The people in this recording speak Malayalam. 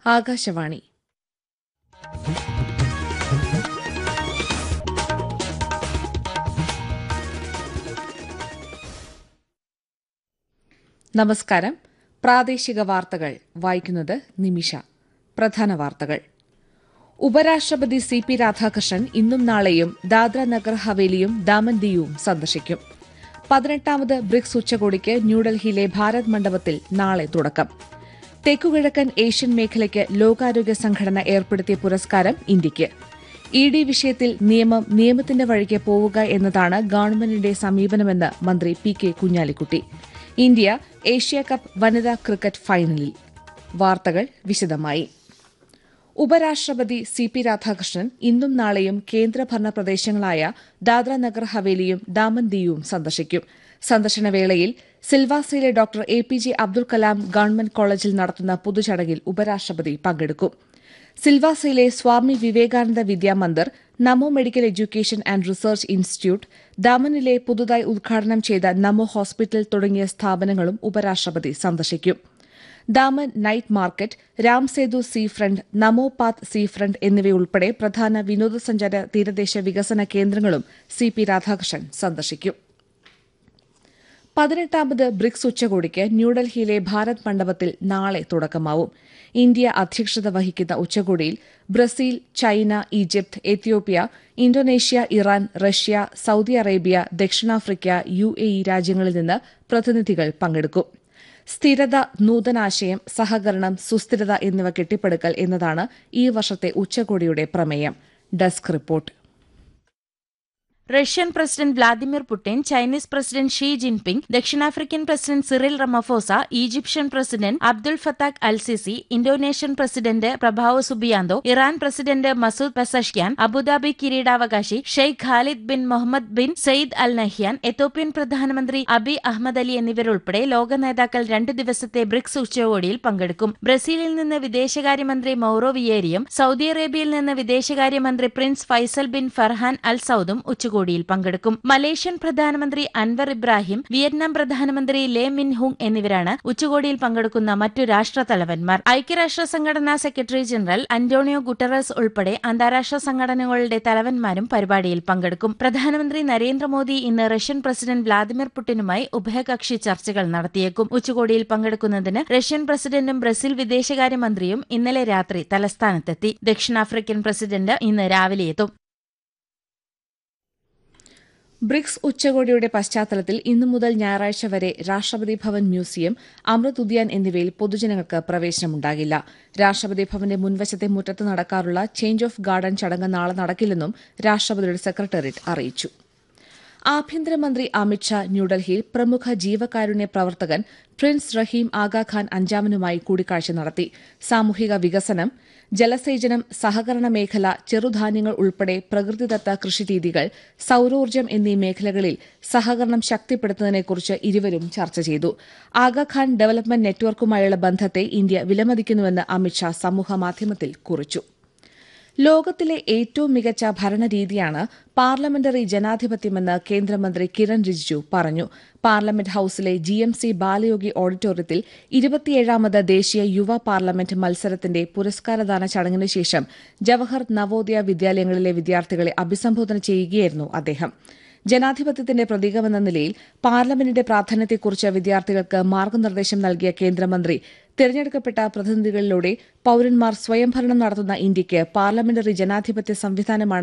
ആകാശവാണി നമസ്കാരം പ്രാദേശിക വാർത്തകൾ വായിക്കുന്നത് നിമിഷ പ്രധാന വാർത്തകൾ ഉപരാഷ്ട്രപതി സി പി രാധാകൃഷ്ണൻ ഇന്നും നാളെയും ദാദ്ര നഗർ ഹവേലിയും ദാമൻ ദിയുവും സന്ദർശിക്കും പതിനെട്ടാമത് ബ്രിക്സ് ഉച്ചകോടിക്ക് ന്യൂഡൽഹിയിലെ ഭാരത് മണ്ഡപത്തിൽ നാളെ തുടക്കം തെക്കുകിഴക്കൻ ഏഷ്യൻ മേഖലയ്ക്ക് ലോകാരോഗ്യ സംഘടന ഏർപ്പെടുത്തിയ പുരസ്കാരം ഇന്ത്യയ്ക്ക് ഇ ഡി വിഷയത്തിൽ നിയമം നിയമത്തിന്റെ വഴിക്ക് പോവുക എന്നതാണ് ഗവൺമെന്റിന്റെ സമീപനമെന്ന് മന്ത്രി P K Kunhalikutty India Asia cup വനിതാ ക്രിക്കറ്റ് ഫൈനലിൽ വാർത്തകൾ വിശദമായി ഉപരാഷ്ട്രപതി സി പി രാധാകൃഷ്ണൻ ഇന്നും നാളെയും കേന്ദ്രഭരണ പ്രദേശങ്ങളായ ദാദ്ര നഗർ ഹവേലിയും ദാമൻ ദിയുവും സന്ദർശിക്കും സന്ദർശനവേളയിൽ സിൽവാസയിലെ doctor A P J Abdul Kalam government കോളേജിൽ നടത്തുന്ന പൊതുചടങ്ങിൽ ഉപരാഷ്ട്രപതി പങ്കെടുക്കും സിൽവാസയിലെ Swami Vivekananda Vidyamandir Namo medical education and research institute ദാമനിലെ പുതുതായി ഉദ്ഘാടനം ചെയ്ത നമോ ഹോസ്പിറ്റൽ തുടങ്ങിയ സ്ഥാപനങ്ങളും ഉപരാഷ്ട്രപതി സന്ദർശിക്കും Daman night market Ramsetu sea front Namo path sea front എന്നിവയുൾപ്പെടെ പ്രധാന വിനോദസഞ്ചാര തീരദേശ വികസന കേന്ദ്രങ്ങളും സി പി രാധാകൃഷ്ണൻ സന്ദർശിക്കും പതിനെട്ടാമത് ബ്രിക്സ് ഉച്ചകോടിക്ക് ന്യൂഡൽഹിയിലെ ഭാരത് മണ്ഡപത്തിൽ നാളെ തുടക്കമാവും ഇന്ത്യ അധ്യക്ഷത വഹിക്കുന്ന ഉച്ചകോടിയിൽ Brazil China Egypt Ethiopia Indonesia Iran Russia Saudi Arabia ദക്ഷിണാഫ്രിക്ക യു എ ഇ രാജ്യങ്ങളിൽ നിന്ന് പ്രതിനിധികൾ പങ്കെടുക്കും സ്ഥിരത നൂതനാശയം സഹകരണം സുസ്ഥിരത എന്നിവ കെട്ടിപ്പടുക്കൽ എന്നതാണ് ഈ വർഷത്തെ ഉച്ചകോടിയുടെ പ്രമേയം desk report Russian president Vladimir Putin Chinese president Xi Jinping ദക്ഷിണാഫ്രിക്കൻ president Cyril Ramaphosa Egyptian president Abdel Fattah al Sisi Indonesian president Prabowo Subianto Iran president Masoud Pezeshkian Abu Dhabi കിരീടാവകാശി Sheikh Khalid bin Mohamed bin Zayed Al Nahyan Ethiopian പ്രധാനമന്ത്രി അബി അഹമ്മദ് അലി എന്നിവരുൾപ്പെടെ ലോക നേതാക്കൾ രണ്ടു ദിവസത്തെ ബ്രിക്സ് ഉച്ചകോടിയിൽ പങ്കെടുക്കും ബ്രസീലിൽ നിന്ന് വിദേശകാര്യമന്ത്രി മൌറോ വിയേരിയും സൌദി അറേബ്യയിൽ നിന്ന് വിദേശകാര്യമന്ത്രി prince Faisal bin Farhan Al സൌദും ഉച്ചകോടിയിൽ പങ്കെടുക്കും മലേഷ്യൻ പ്രധാനമന്ത്രി അൻവർ ഇബ്രാഹിം വിയറ്റ്നാം പ്രധാനമന്ത്രി ലേ മിൻ ഹുങ് എന്നിവരാണ് ഉച്ചകോടിയിൽ പങ്കെടുക്കുന്ന മറ്റു രാഷ്ട്രതലവന്മാർ ഐക്യരാഷ്ട്ര സംഘടനാ സെക്രട്ടറി ജനറൽ അന്റോണിയോ ഗുട്ടറസ് ഉൾപ്പെടെ അന്താരാഷ്ട്ര സംഘടനകളുടെ തലവന്മാരും പരിപാടിയിൽ പങ്കെടുക്കും പ്രധാനമന്ത്രി നരേന്ദ്രമോദി ഇന്ന് റഷ്യൻ പ്രസിഡന്റ് വ്ളാദിമിർ പുടിനുമായി ഉഭയകക്ഷി ചർച്ചകൾ നടത്തിയേക്കും ഉച്ചകോടിയിൽ പങ്കെടുക്കുന്നതിന് റഷ്യൻ പ്രസിഡന്റും ബ്രസീൽ വിദേശകാര്യമന്ത്രിയും ഇന്നലെ രാത്രി തലസ്ഥാനത്തെത്തി ദക്ഷിണാഫ്രിക്കൻ പ്രസിഡന്റ് ഇന്ന് രാവിലെ എത്തും ബ്രിക്സ് ഉച്ചകോടിയുടെ പശ്ചാത്തലത്തിൽ ഇന്നു മുതൽ ഞായറാഴ്ച വരെ രാഷ്ട്രപതി ഭവൻ മ്യൂസിയം അമൃത് ഉദ്യാൻ എന്നിവയിൽ പൊതുജനങ്ങൾക്ക് പ്രവേശനമുണ്ടാകില്ല രാഷ്ട്രപതി ഭവന്റെ മുൻവശത്തെ മുറ്റത്ത് നടക്കാറുള്ള ചേഞ്ച് ഓഫ് ഗാർഡൻ ചടങ്ങ് നാളെ നടക്കില്ലെന്നും രാഷ്ട്രപതിയുടെ സെക്രട്ടേറിയറ്റ് അറിയിച്ചു ആഭ്യന്തരമന്ത്രി അമിത്ഷാ ന്യൂഡൽഹിയിൽ പ്രമുഖ ജീവകാരുണ്യ പ്രവർത്തകൻ പ്രിൻസ് റഹീം ആഗാഖാൻ അഞ്ചാമനുമായി കൂടിക്കാഴ്ച നടത്തി സാമൂഹിക വികസനം ജലസേചനം സഹകരണ മേഖല ചെറുധാന്യങ്ങൾ ഉൾപ്പെടെ പ്രകൃതിദത്ത കൃഷിരീതികൾ സൌരോർജ്ജം എന്നീ മേഖലകളിൽ സഹകരണം ശക്തിപ്പെടുത്തുന്നതിനെക്കുറിച്ച് ഇരുവരും ചർച്ച ചെയ്തു ആഗാഖാൻ ഡെവലപ്മെന്റ് നെറ്റ്വർക്കുമായുള്ള ബന്ധത്തെ ഇന്ത്യ വിലമതിക്കുന്നുവെന്ന് അമിത്ഷാ സമൂഹമാധ്യമത്തിൽ കുറിച്ചു ലോകത്തിലെ ഏറ്റവും മികച്ച ഭരണരീതിയാണ് പാർലമെന്ററി ജനാധിപത്യമെന്ന് കേന്ദ്രമന്ത്രി കിരൺ റിജിജു പറഞ്ഞു പാർലമെന്റ് ഹൌസിലെ ജി എം സി ബാലയോഗി ഓഡിറ്റോറിയത്തിൽ ഇരുപത്തിയേഴാമത് ദേശീയ യുവ പാർലമെന്റ് മത്സരത്തിന്റെ പുരസ്കാരദാന ചടങ്ങിന് ശേഷം ജവഹർ നവോദയ വിദ്യാലയങ്ങളിലെ വിദ്യാർത്ഥികളെ അഭിസംബോധന ചെയ്യുകയായിരുന്നു അദ്ദേഹം ജനാധിപത്യത്തിന്റെ പ്രതീകമെന്ന നിലയിൽ പാർലമെന്റിന്റെ പ്രാധാന്യത്തെക്കുറിച്ച് വിദ്യാർത്ഥികൾക്ക് മാർഗനിർദ്ദേശം നൽകിയ കേന്ദ്രമന്ത്രി തിരഞ്ഞെടുക്കപ്പെട്ട പ്രതിനിധികളിലൂടെ പൌരന്മാർ സ്വയംഭരണം നടത്തുന്ന ഇന്ത്യയ്ക്ക് പാർലമെന്ററി ജനാധിപത്യ സംവിധാനമാണ്